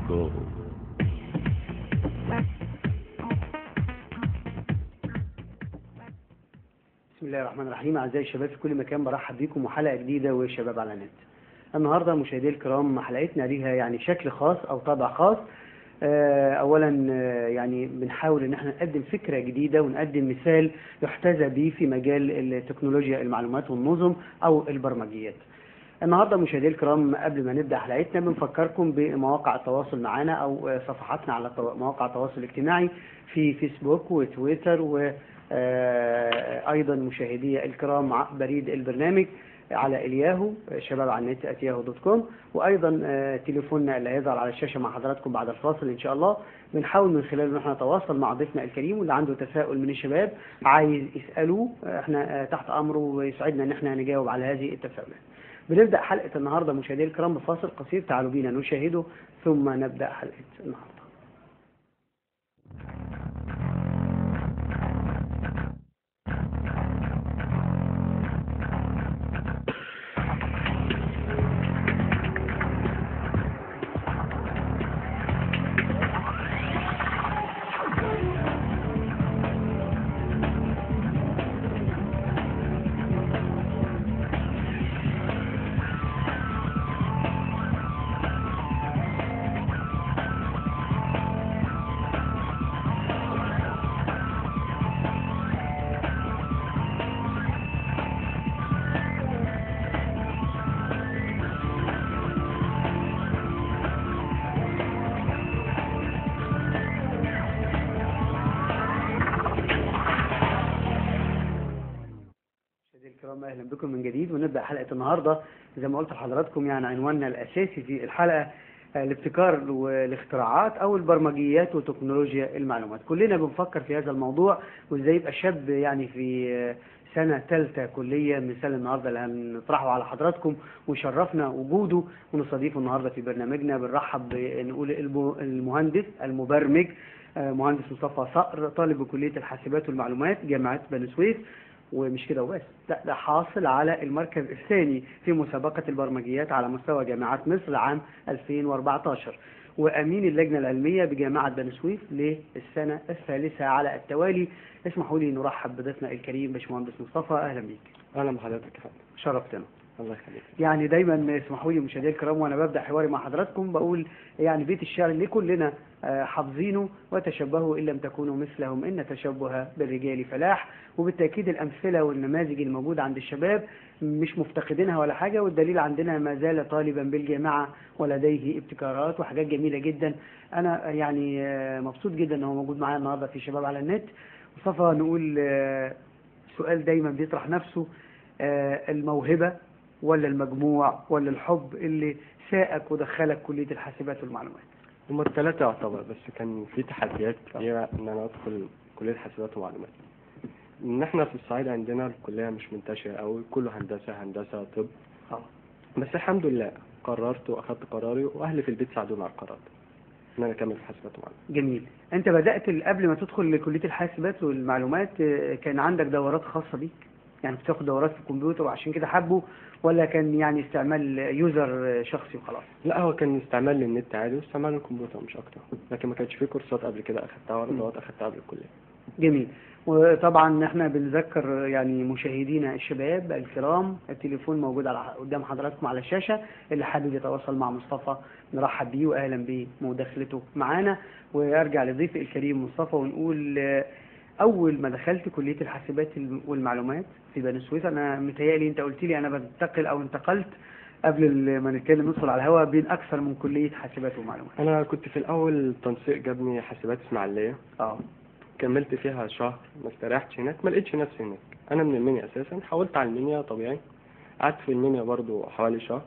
go. بسم الله الرحمن الرحيم اعزائي الشباب في كل مكان برحب بيكم وحلقه جديده وشباب على النت. النهارده مشاهدي الكرام حلقتنا ليها يعني شكل خاص او طابع خاص. آه، اولا آه، يعني بنحاول ان احنا نقدم فكره جديده ونقدم مثال يحتذى به في مجال التكنولوجيا المعلومات والنظم او البرمجيات. النهارده مشاهدي الكرام قبل ما نبدا حلقتنا بنفكركم بمواقع التواصل معنا او آه، صفحاتنا على التوا- مواقع التواصل الاجتماعي في فيسبوك وتويتر و آه، ايضا مشاهدي الكرام ع- بريد البرنامج على الياهو شباب على النت @yahoo دوت كوم وايضا آه، تليفوننا اللي هيظهر على الشاشه مع حضراتكم بعد الفاصل ان شاء الله بنحاول من خلاله ان احنا نتواصل مع ضيفنا الكريم واللي عنده تساؤل من الشباب عايز يسالوه آه، احنا آه، تحت امره ويسعدنا ان احنا نجاوب على هذه التساؤلات. بنبدا حلقه النهارده مشاهدي الكرام بفاصل قصير تعالوا بينا نشاهده ثم نبدا حلقه النهارده. مشاهدينا الكرام اهلا بكم من جديد ونبدا حلقه النهارده زي ما قلت لحضراتكم يعني عنواننا الاساسي في الحلقه آه، الابتكار والاختراعات او البرمجيات وتكنولوجيا المعلومات كلنا بنفكر في هذا الموضوع وازاي يبقى شاب يعني في آه، سنه ثالثه كليه مثال النهارده اللي هنطرحه على حضراتكم ويشرفنا وجوده ونستضيفه النهارده في برنامجنا بنرحب نقول المهندس المبرمج آه، مهندس مصطفى صقر طالب بكليه الحاسبات والمعلومات جامعه بني سويف ومش كده وبس لا ده حاصل على المركز الثاني في مسابقة البرمجيات على مستوى جامعات مصر عام 2014 وأمين اللجنة العلمية بجامعة بني سويف للسنة الثالثة على التوالي اسمحوا لي نرحب بضيفنا الكريم باشمهندس مصطفى أهلا بيك اهلا بحضرتك يا فندم شرفتنا الله يخليك يعني دايما اسمحوا لي مشاهدينا الكرام وانا ببدا حواري مع حضراتكم بقول يعني بيت الشعر اللي كلنا آه، حافظينه وتشبهوا ان لم تكونوا مثلهم ان تشبه بالرجال فلاح وبالتاكيد الامثله والنماذج الموجوده عند الشباب مش مفتقدينها ولا حاجه والدليل عندنا ما زال طالبا بالجامعه ولديه ابتكارات وحاجات جميله جدا انا يعني آه، مبسوط جدا ان هو موجود معايا النهارده في شباب على النت مصطفى نقول آه، سؤال دايما بيطرح نفسه آه، الموهبه ولا المجموع ولا الحب اللي ساقك ودخلك كلية الحاسبات والمعلومات هما الثلاثة يعتبر بس كان في تحديات كتيرة ان انا ادخل كلية حاسبات ومعلومات ان احنا في الصعيد عندنا الكلية مش منتشرة اوي كله هندسة هندسة طب اه بس الحمد لله قررت واخدت قراري واهلي في البيت ساعدوني على القرار ده ان انا اكمل في حاسبات ومعلومات جميل انت بدأت ال- قبل ما تدخل لكلية الحاسبات والمعلومات آه، كان عندك دورات خاصة بيك يعني بتاخد دورات في الكمبيوتر وعشان كده حبه ولا كان يعني استعمال يوزر شخصي وخلاص لا هو كان استعمال للنت عادي واستعمال للكمبيوتر مش اكتر لكن ما كانش فيه كورسات قبل كده اخدتها ولا مم. دورات اخدتها قبل الكلية جميل وطبعا احنا بنذكر يعني مشاهدينا الشباب الكرام التليفون موجود على قدام حضراتكم على الشاشه اللي حابب يتواصل مع مصطفى نرحب بيه واهلا بمداخلته معانا وارجع لضيفي الكريم مصطفى ونقول آه، اول ما دخلت كليه الحاسبات والمعلومات في بني سويف انا متهيألي انت قلت لي انا بنتقل او انتقلت قبل ال- ما نتكلم ندخل على الهواء بين اكثر من كليه حاسبات ومعلومات انا كنت في الاول تنسيق جابني حاسبات اسماعيلية اه كملت فيها شهر ما استريحتش هناك ما لقيتش نفسي هناك انا من المنيا اساسا حاولت على المنيا طبيعي قعدت في المنيا برضو حوالي شهر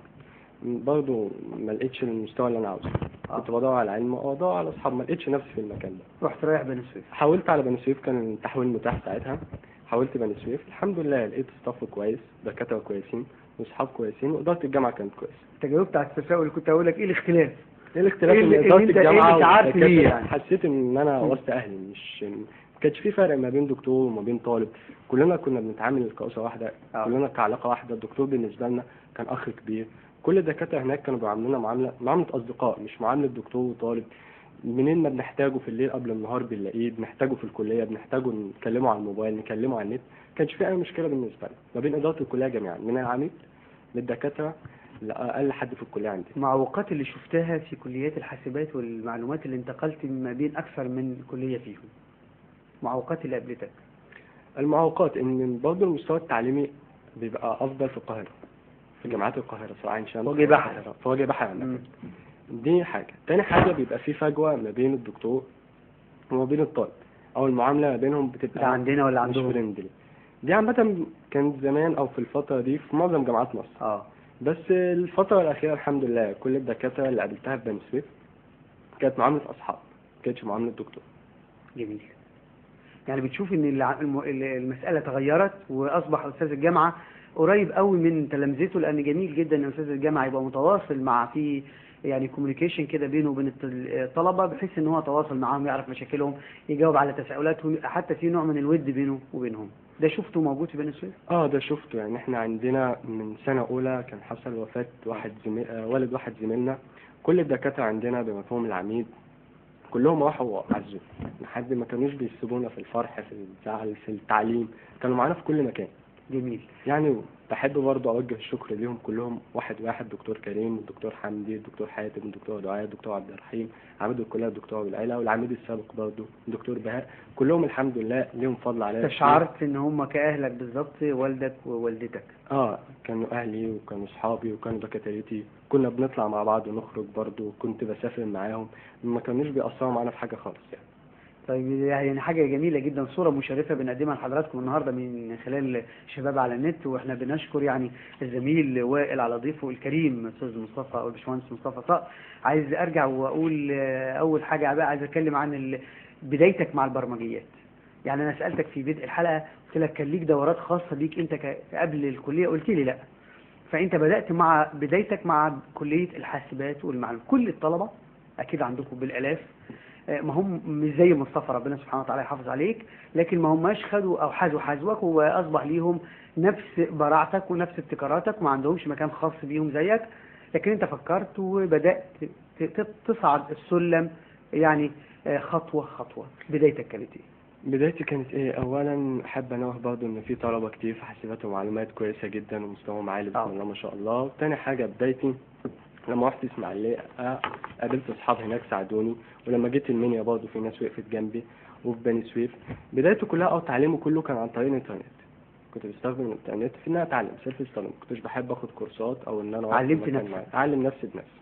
برضو ما لقيتش المستوى اللي انا عاوزه آه. كنت بدور على علم اه بدور على اصحاب ما لقيتش نفسي في المكان ده رحت رايح بني سويف حاولت على بني سويف كان التحويل متاح ساعتها حاولت بني سويف الحمد لله لقيت ستاف كويس دكاتره كويسين واصحاب كويسين واداره الجامعه كانت كويسه انت جاوبت على التساؤل اللي كنت هقول لك ايه الاختلاف ايه الاختلاف إيه اللي- ان اللي اداره انت- إيه الجامعه اللي شعرت بيه والدكاترة يعني؟ حسيت ان انا مم. وسط اهلي مش ما كانش في فرق ما بين دكتور وما بين طالب كلنا كنا بنتعامل كأسرة واحده آه. كلنا كعلاقه واحده الدكتور بالنسبه لنا كان اخ كبير كل الدكاتره هناك كانوا بيعاملونا معامله معامله اصدقاء مش معامله دكتور وطالب منين ما بنحتاجه في الليل قبل النهار بنلاقيه بنحتاجه في الكليه بنحتاجه نكلمه على الموبايل نكلمه على النت ما كانش في اي مشكله بالنسبه لنا ما بين اداره الكليه جميعا من العميد للدكاتره لاقل حد في الكليه عندنا المعوقات اللي شفتها في كليات الحاسبات والمعلومات اللي انتقلت ما بين اكثر من كليه فيهم معوقات اللي قابلتك المعوقات ان برضه المستوى التعليمي بيبقى افضل في القاهره في جامعات القاهره سواء عين شمس وجه بحر. القاهرة. في وجه بحر عندنا مم. دي حاجه تاني حاجه بيبقى في فجوه ما بين الدكتور وما بين الطالب او المعامله ما بينهم بتبقى ده عندنا ولا مش عندهم فريندلي دي عامه كانت زمان او في الفتره دي في معظم جامعات مصر اه بس الفتره الاخيره الحمد لله كل الدكاتره اللي قابلتها في بني سويف كانت معامله اصحاب ما كانتش معامله دكتور جميل يعني بتشوف ان الع- الم- ال- المساله تغيرت واصبح استاذ الجامعه قريب قوي من تلامذته لان جميل جدا ان استاذ الجامعه يبقى متواصل مع في يعني كوميونيكيشن كده بينه وبين الط- الطلبه بحيث ان هو يتواصل معاهم يعرف مشاكلهم يجاوب على تساؤلاتهم حتى في نوع من الود بينه وبينهم ده شفته موجود في بني سويف اه ده شفته يعني احنا عندنا من سنة أولى كان حصل وفاة واحد زميل آه والد واحد زميلنا كل الدكاترة عندنا بمفهوم العميد كلهم راحوا وعزوا لحد ما كانوش بيسيبونا في الفرح في الزعل في التعليم كانوا معانا في كل مكان جميل يعني بحب برضه أوجه الشكر ليهم كلهم واحد واحد دكتور كريم الدكتور حمدي الدكتور حاتم الدكتور دعاء الدكتور عبد الرحيم عميد الكلية الدكتور أبو العيلة والعميد السابق برضه الدكتور بهاء كلهم الحمد لله ليهم فضل عليا كتير. استشعرت ان هم كاهلك بالظبط والدك ووالدتك اه كانوا اهلي وكانوا اصحابي وكانوا دكاترتي كنا بنطلع مع بعض ونخرج برضو كنت بسافر معاهم ما كانوش بيأثروا معانا في حاجة خالص يعني طيب يعني حاجة جميلة جدا صورة مشرفة بنقدمها لحضراتكم النهاردة من خلال شباب على النت واحنا بنشكر يعني الزميل وائل على ضيفه الكريم استاذ مصطفى او الباشمهندس مصطفى صقر عايز ارجع واقول آه، اول حاجة بقى عايز اتكلم عن ال- بدايتك مع البرمجيات يعني انا سألتك في بدء الحلقة قلت لك كان ليك دورات خاصة بيك انت ك- قبل الكلية قلت لي لا فانت بدأت مع بدايتك مع كلية الحاسبات والمعلومات كل الطلبة اكيد عندكم بالالاف آه، ما هم مش زي مصطفى ربنا سبحانه وتعالى يحافظ عليك لكن ما هماش خدوا او حازوا حذوك واصبح ليهم نفس براعتك ونفس ابتكاراتك وما عندهمش مكان خاص بيهم زيك لكن انت فكرت وبدات ت- ت- تصعد السلم يعني آه، خطوه خطوه بدايتك كانت ايه؟ بدايتي كانت ايه اولا احب انوه برضو ان في طلبة كتير في حاسبات ومعلومات كويسة جدا ومستواهم عالي بسم آه. الله ما شاء الله تاني حاجة بدايتي لما رحت اسماعيلية آه، قابلت اصحاب هناك ساعدوني ولما جيت المنيا برضو في ناس وقفت جنبي وفي بني سويف بدايته كلها او تعليمه كله كان عن طريق الانترنت كنت بستخدم الانترنت في ان انا اتعلم سيلف ستادي ما كنتش بحب اخد كورسات او ان انا أقعد في علمت مكان نفسك. معين. اعلم نفسي بنفسي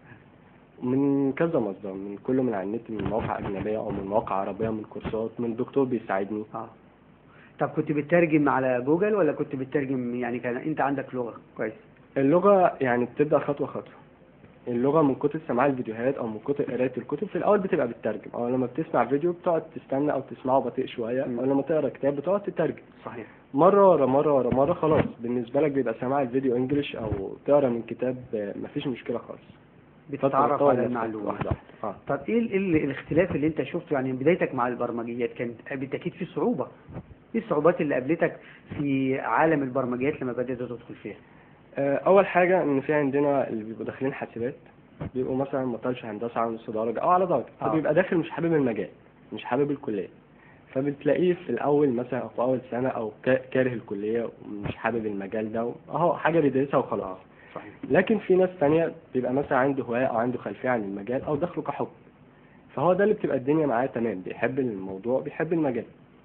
من كذا مصدر من كله من على النت من مواقع اجنبيه او من مواقع عربيه من كورسات من دكتور بيساعدني اه طب كنت بتترجم على جوجل ولا كنت بتترجم يعني كان انت عندك لغه كويس اللغه يعني بتبدا خطوه خطوه اللغه من كتر سماع الفيديوهات او من كتر قرايه الكتب في الاول بتبقى بتترجم او لما بتسمع فيديو بتقعد تستنى او تسمعه بطيء شويه مم. او لما تقرا كتاب بتقعد تترجم صحيح مره ورا مره ورا مره خلاص بالنسبه لك بيبقى سماع الفيديو انجليش او تقرا من كتاب آه، مفيش مشكله خالص بتتعرف فتطور على نفسك المعلومه واحده واحده اه طب ايه ال- ال- الاختلاف اللي انت شفته يعني بدايتك مع البرمجيات كانت بالتاكيد في صعوبه ايه الصعوبات اللي قابلتك في عالم البرمجيات لما بدات تدخل فيها آه، اول حاجه ان في عندنا اللي بيبقوا داخلين حاسبات بيبقوا مثلا ما طالش هندسه على نص درجه او على درجه آه. فبيبقى داخل مش حابب المجال مش حابب الكليه فبتلاقيه في الاول مثلا او في اول سنه او كا- كاره الكليه ومش حابب المجال ده اهو حاجه بيدرسها وخلاص صحيح لكن في ناس تانية بيبقى مثلا عنده هواية أو عنده خلفية عن المجال أو دخله كحب فهو ده اللي بتبقى الدنيا معاه تمام بيحب الموضوع بيحب المجال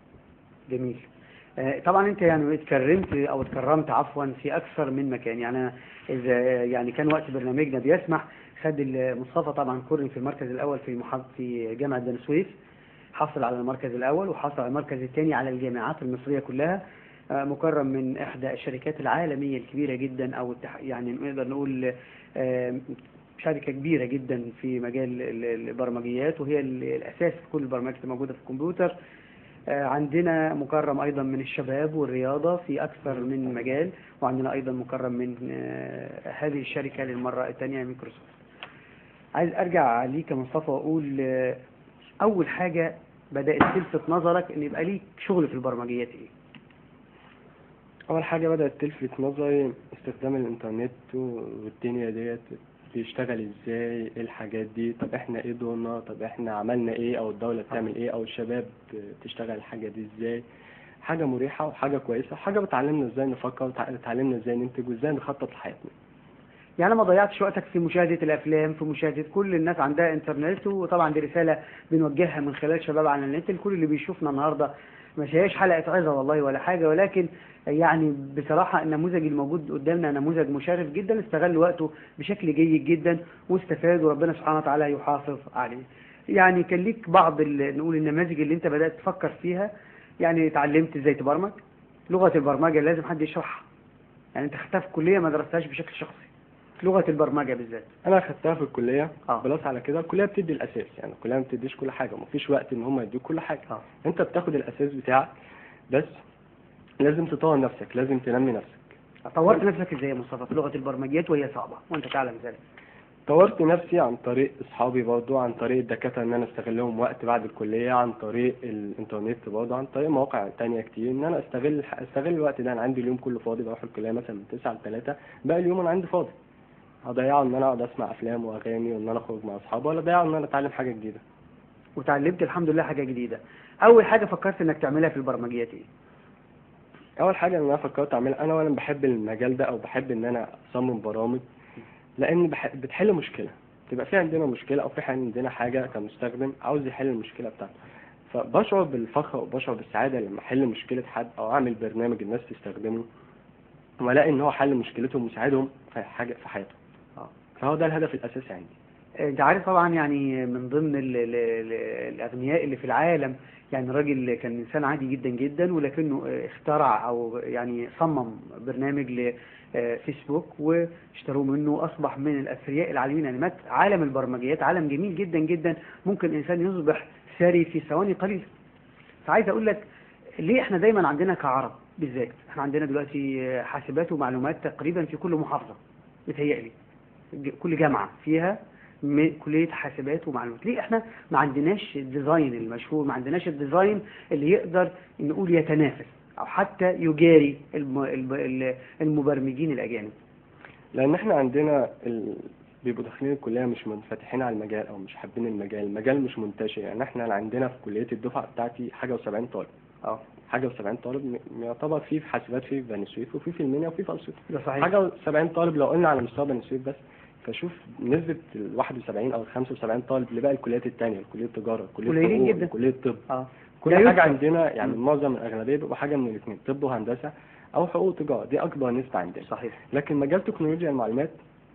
جميل آه، طبعا انت يعني اتكرمت او اتكرمت عفوا في اكثر من مكان يعني أنا اذا يعني كان وقت برنامجنا بيسمح خد ال- مصطفى طبعا كرم في المركز الاول في محافظه في جامعه بني سويف حصل على المركز الاول وحصل على المركز الثاني على الجامعات المصريه كلها آه، مكرم من احدى الشركات العالميه الكبيره جدا او التح- يعني نقدر نقول آه، شركه كبيره جدا في مجال ال- البرمجيات وهي ال- الاساس في كل البرمجيات الموجوده في الكمبيوتر آه، عندنا مكرم ايضا من الشباب والرياضه في اكثر من مجال وعندنا ايضا مكرم من آه، هذه الشركه للمره الثانيه مايكروسوفت عايز ارجع ليك يا مصطفى واقول آه، اول حاجه بدات تلفت نظرك ان يبقى ليك شغل في البرمجيات ايه أول حاجة بدأت تلفت نظري استخدام الانترنت والدنيا ديت بيشتغل ازاي ايه الحاجات دي طب احنا ايه دورنا طب احنا عملنا ايه او الدولة بتعمل ايه او الشباب بتشتغل الحاجة دي ازاي حاجة مريحة وحاجة كويسة حاجة بتعلمنا ازاي نفكر وتعلمنا ازاي ننتج وازاي نخطط لحياتنا يعني ما ضيعتش وقتك في مشاهدة الأفلام في مشاهدة كل الناس عندها إنترنت وطبعا دي رسالة بنوجهها من خلال شباب على النت لكل اللي بيشوفنا النهاردة مش هياش حلقة عظة والله ولا حاجة ولكن يعني بصراحة النموذج الموجود قدامنا نموذج مشرف جدا استغل وقته بشكل جيد جدا واستفاد وربنا سبحانه وتعالى يحافظ عليه يعني كان ليك بعض ال- نقول النماذج اللي انت بدأت تفكر فيها يعني اتعلمت ازاي تبرمج لغة البرمجة لازم حد يشرحها يعني انت خدتها في كلية ما درستهاش بشكل شخصي لغة البرمجة بالذات انا خدتها في الكلية اه. بلس على كده الكلية بتدي الاساس يعني الكلية ما بتديش كل حاجة مفيش وقت ان هم يدوك كل حاجة اه انت بتاخد الاساس بتاعك بس لازم تطور نفسك لازم تنمي نفسك طورت نفسك ازاي يا مصطفى في لغة البرمجيات وهي صعبة وانت تعلم ذلك طورت نفسي عن طريق اصحابي برضو عن طريق الدكاتره ان انا استغلهم وقت بعد الكليه عن طريق الانترنت برضو عن طريق مواقع تانية كتير ان انا استغل استغل الوقت ده انا عندي اليوم كله فاضي بروح الكليه مثلا من 9 ل 3 باقي اليوم انا عندي فاضي هضيعه ان انا اقعد اسمع افلام واغاني وان انا اخرج مع اصحابي ولا اضيعه ان انا اتعلم حاجه جديده وتعلمت الحمد لله حاجة جديدة اول حاجة فكرت انك تعملها في البرمجيات ايه اول حاجه ان انا فكرت اعملها انا وانا بحب المجال ده او بحب ان انا اصمم برامج لان بح... بتحل مشكله تبقى في عندنا مشكله او في عندنا حاجه كمستخدم عاوز يحل المشكله بتاعته فبشعر بالفخر وبشعر بالسعاده لما احل مشكله حد او اعمل برنامج الناس تستخدمه والاقي ان هو حل مشكلتهم وساعدهم في حاجه في حياتهم اه فهو ده الهدف الاساسي عندي انت عارف طبعا يعني من ضمن ال ال ال الاغنياء اللي في العالم يعني راجل كان انسان عادي جدا جدا ولكنه اخترع او يعني صمم برنامج لفيسبوك واشتروه منه اصبح من الاثرياء العالمين يعني مات عالم البرمجيات عالم جميل جدا جدا ممكن الانسان يصبح ثري في ثواني قليله فعايز اقول لك ليه احنا دايما عندنا كعرب بالذات احنا عندنا دلوقتي حاسبات ومعلومات تقريبا في كل محافظه بتهيألي كل جامعه فيها م- كلية حاسبات ومعلومات ليه احنا ما عندناش الديزاين المشهور ما عندناش الديزاين اللي يقدر نقول يتنافس او حتى يجاري الم- الب- ال- المبرمجين الاجانب لان احنا عندنا ال... بيبقوا داخلين الكليه مش منفتحين على المجال او مش حابين المجال المجال مش منتشر يعني احنا عندنا في كليه الدفعه بتاعتي حاجه و70 طالب اه حاجه و70 طالب م- يعتبر في في حاسبات في في بني سويف وفي في المنيا وفي في اسيوط ده صحيح حاجه و70 طالب لو قلنا على مستوى بني سويف بس فشوف نسبة ال 71 أو ال 75 طالب لباقي الكليات التانية كلية تجارة كلية قليلين حقوق جدا. كلية طب اه كل لا حاجة يذكر. عندنا يعني مم. معظم الأغلبية بيبقى حاجة من الاثنين طب وهندسة أو حقوق وتجارة دي أكبر نسبة عندنا صحيح لكن مجال تكنولوجيا المعلومات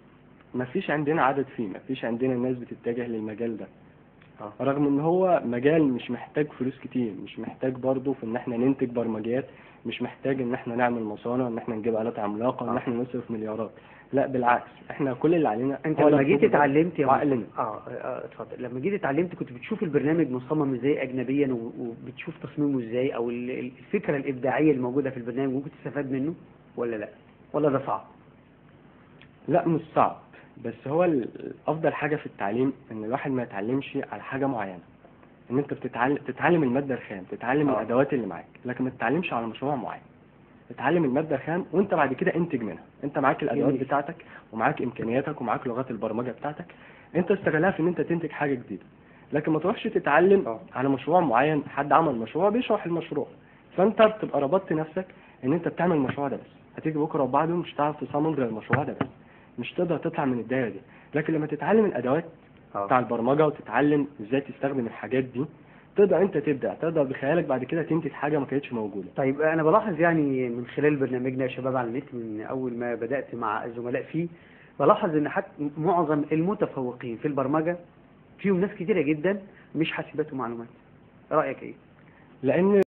ما فيش عندنا عدد فيه ما فيش عندنا ناس بتتجه للمجال ده اه رغم ان هو مجال مش محتاج فلوس كتير مش محتاج برضه في ان احنا ننتج برمجيات مش محتاج ان احنا نعمل مصانع ان احنا نجيب آلات عملاقة ان آه. احنا نصرف مليارات لا بالعكس احنا كل اللي علينا انت هو لما نطلبه جيت بس اتعلمت يا وعقلنا. مصطفى- اه اه، اتفضل لما جيت اتعلمت كنت بتشوف البرنامج مصمم ازاي اجنبيا و- وبتشوف تصميمه ازاي او ال- ال- الفكره الابداعيه الموجوده في البرنامج ممكن تستفاد منه ولا لا ولا ده صعب لا مش صعب بس هو ال- افضل حاجة في التعليم ان الواحد ما يتعلمش على حاجة معينة ان انت بتتعلم تتعلم المادة الخام تتعلم آه. الادوات اللي معاك لكن ما تتعلمش على مشروع معين اتعلم المادة الخام وانت بعد كده انتج منها انت معاك الادوات جميل. بتاعتك ومعاك امكانياتك ومعاك لغات البرمجة بتاعتك انت استغلها في ان انت تنتج حاجة جديدة لكن ما تروحش تتعلم آه. على مشروع معين حد عمل مشروع بيشرح المشروع فانت بتبقى ربطت نفسك ان انت بتعمل المشروع ده بس هتيجي بكره وبعده مش هتعرف تصمم غير المشروع ده بس مش تقدر تطلع من الدايره دي لكن لما تتعلم الادوات بتاع اه البرمجه وتتعلم ازاي تستخدم الحاجات دي تقدر انت تبدع تقدر بخيالك بعد كده تنتج حاجه ما كانتش موجوده طيب انا بلاحظ يعني من خلال برنامجنا يا شباب على النت من اول ما بدات مع الزملاء فيه بلاحظ ان حتى معظم المتفوقين في البرمجه فيهم ناس كتيره جدا مش حاسبات ومعلومات رايك ايه لان